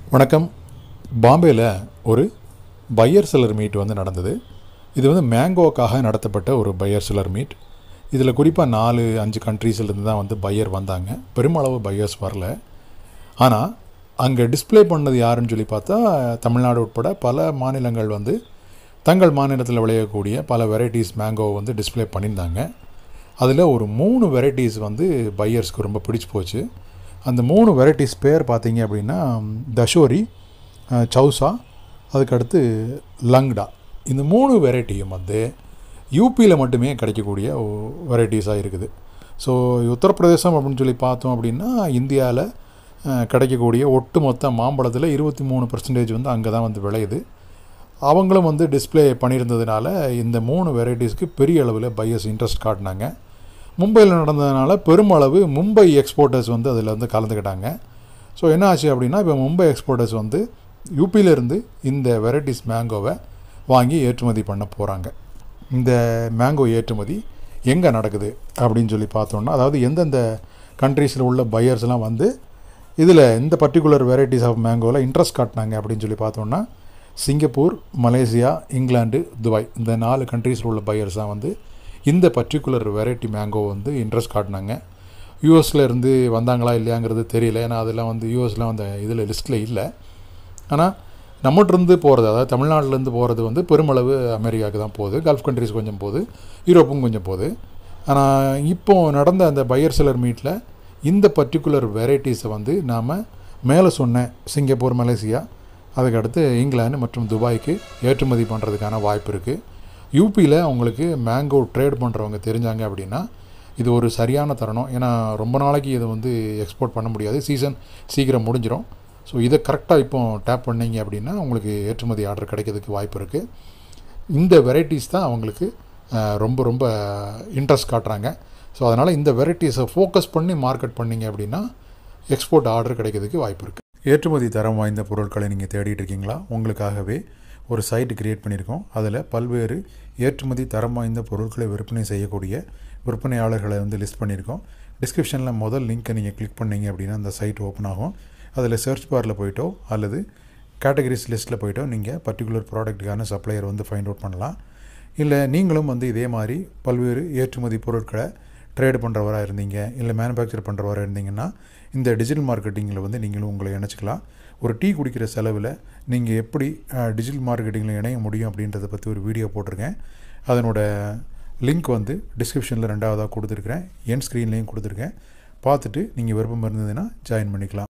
வணக்கம் பாம்பேயில் ஒரு பையர் செல்லர் மீட் வந்து நடந்தது இது வந்து மேங்கோக்காக நடத்தப்பட்ட ஒரு பையர் செல்லர் மீட் இதில் குறிப்பாக நாலு அஞ்சு கண்ட்ரீஸ்லேருந்து தான் வந்து பையர் வந்தாங்க பெருமளவு பையர்ஸ் வரல ஆனால் அங்கே டிஸ்ப்ளே பண்ணது யாருன்னு சொல்லி பார்த்தா தமிழ்நாடு உட்பட பல மாநிலங்கள் வந்து தங்கள் மாநிலத்தில் விளையக்கூடிய பல வெரைட்டிஸ் மேங்கோ வந்து டிஸ்ப்ளே பண்ணியிருந்தாங்க அதில் ஒரு மூணு வெரைட்டிஸ் வந்து பையர்ஸ்க்கு ரொம்ப பிடிச்சி போச்சு அந்த மூணு வெரைட்டிஸ் பேர் பார்த்தீங்க அப்படின்னா தஷோரி அஹ், சௌசா அதுக்கடுத்து லங்டா இந்த மூணு வெரைட்டியும் வந்து யூபியில் மட்டுமே கிடைக்கக்கூடிய வெரைட்டிஸாக இருக்குது ஸோ உத்தரப்பிரதேசம் அப்படின்னு சொல்லி பார்த்தோம் அப்படின்னா இந்தியாவில் கிடைக்கக்கூடிய ஒட்டுமொத்த மாம்பழத்தில் இருபத்தி மூணு பர்சன்டேஜ் வந்து அங்கே தான் வந்து விளையுது அவங்களும் வந்து டிஸ்ப்ளே பண்ணியிருந்ததுனால இந்த மூணு வெரைட்டிஸ்க்கு பெரிய அளவில் பையர்ஸ் இன்ட்ரெஸ்ட் காட்டினாங்க மும்பையில் நடந்ததுனால பெருமளவு மும்பை எக்ஸ்போர்ட்டர்ஸ் வந்து அதில் வந்து கலந்துக்கிட்டாங்க ஸோ என்ன ஆச்சு அப்படின்னா இப்போ மும்பை எக்ஸ்போர்ட்டர்ஸ் வந்து யூபியிலேருந்து இந்த வெரைட்டிஸ் மேங்கோவை வாங்கி ஏற்றுமதி பண்ண போகிறாங்க இந்த மேங்கோ ஏற்றுமதி எங்கே நடக்குது அப்படின்னு சொல்லி பார்த்தோன்னா அதாவது எந்தெந்த கண்ட்ரீஸில் உள்ள பையர்ஸ்லாம் வந்து இதில் இந்த பர்டிகுலர் வெரைட்டிஸ் ஆஃப் மேங்கோவில் இன்ட்ரெஸ்ட் காட்டினாங்க அப்படின்னு சொல்லி பார்த்தோன்னா சிங்கப்பூர் மலேசியா இங்கிலாந்து துபாய் இந்த நாலு கண்ட்ரீஸில் உள்ள பையர்ஸ் தான் வந்து இந்த பர்டிகுலர் வெரைட்டி மேங்கோ வந்து இன்ட்ரெஸ்ட் காட்டினாங்க யூஎஸில் இருந்து வந்தாங்களா இல்லையாங்கிறது தெரியல ஏன்னா அதெல்லாம் வந்து யூஎஸ்லாம் அந்த இதில் லிஸ்ட்டில் இல்லை ஆனால் நம்மகிட்டருந்து போகிறது அதாவது தமிழ்நாட்டிலேருந்து போகிறது வந்து பெருமளவு அமெரிக்காவுக்கு தான் போகுது கல்ஃப் கண்ட்ரிஸ் கொஞ்சம் போகுது யூரோப்பும் கொஞ்சம் போகுது ஆனால் இப்போ நடந்த அந்த பையர் செலர் மீட்டில் இந்த பர்டிகுலர் வெரைட்டிஸை வந்து நாம் மேலே சொன்ன சிங்கப்பூர் மலேசியா அதுக்கடுத்து இங்கிலாந்து மற்றும் துபாய்க்கு ஏற்றுமதி பண்ணுறதுக்கான வாய்ப்பு இருக்குது யூபியில் அவங்களுக்கு மேங்கோ ட்ரேட் பண்ணுறவங்க தெரிஞ்சாங்க அப்படின்னா இது ஒரு சரியான தருணம் ஏன்னா ரொம்ப நாளைக்கு இதை வந்து எக்ஸ்போர்ட் பண்ண முடியாது சீசன் சீக்கிரம் முடிஞ்சிடும் ஸோ இதை கரெக்டாக இப்போ டேப் பண்ணீங்க அப்படின்னா உங்களுக்கு ஏற்றுமதி ஆர்டர் கிடைக்கிறதுக்கு வாய்ப்பு இருக்குது இந்த வெரைட்டிஸ் தான் அவங்களுக்கு அஹ், ரொம்ப ரொம்ப இன்ட்ரெஸ்ட் காட்டுறாங்க ஸோ அதனால் இந்த வெரைட்டிஸை ஃபோக்கஸ் பண்ணி மார்க்கெட் பண்ணீங்க அப்படின்னா எக்ஸ்போர்ட் ஆர்டர் கிடைக்கிறதுக்கு வாய்ப்பு இருக்குது ஏற்றுமதி தரம் வாய்ந்த பொருட்களை நீங்கள் தேடிட்டு இருக்கீங்களா உங்களுக்காகவே ஒரு சைட் கிரியேட் பண்ணியிருக்கோம் அதில் பல்வேறு ஏற்றுமதி தரம் வாய்ந்த பொருட்களை விற்பனை செய்யக்கூடிய விற்பனையாளர்களை வந்து லிஸ்ட் பண்ணியிருக்கோம் டிஸ்கிரிப்ஷனில் முதல் லிங்க்கை நீங்கள் கிளிக் பண்ணீங்க அப்படின்னா அந்த சைட் ஓப்பன் ஆகும் அதில் சர்ச் பாரில் போயிட்டோ அல்லது கேட்டகரிஸ் லிஸ்ட்டில் போயிட்டோ நீங்கள் பர்டிகுலர் ப்ராடக்ட்டுக்கான சப்ளையர் வந்து ஃபைண்ட் அவுட் பண்ணலாம் இல்லை நீங்களும் வந்து இதே மாதிரி பல்வேறு ஏற்றுமதி பொருட்களை ட்ரேட் பண்ணுறவராக இருந்தீங்க இல்லை மேனுஃபேக்சர் பண்ணுறவராக இருந்தீங்கன்னா இந்த டிஜிட்டல் மார்க்கெட்டிங்கில் வந்து நீங்களும் உங்களை இணைச்சிக்கலாம் ஒரு டீ குடிக்கிற செலவில் நீங்கள் எப்படி டிஜிட்டல் மார்க்கெட்டிங்கில் இணைய முடியும் அப்படின்றத பற்றி ஒரு வீடியோ போட்டிருக்கேன் அதனோட லிங்க் வந்து டிஸ்கிரிப்ஷனில் ரெண்டாவதாக கொடுத்துருக்குறேன் என் ஸ்க்ரீன்லேயும் கொடுத்துருக்கேன் பார்த்துட்டு நீங்கள் விருப்பம் இருந்ததுன்னா ஜாயின் பண்ணிக்கலாம்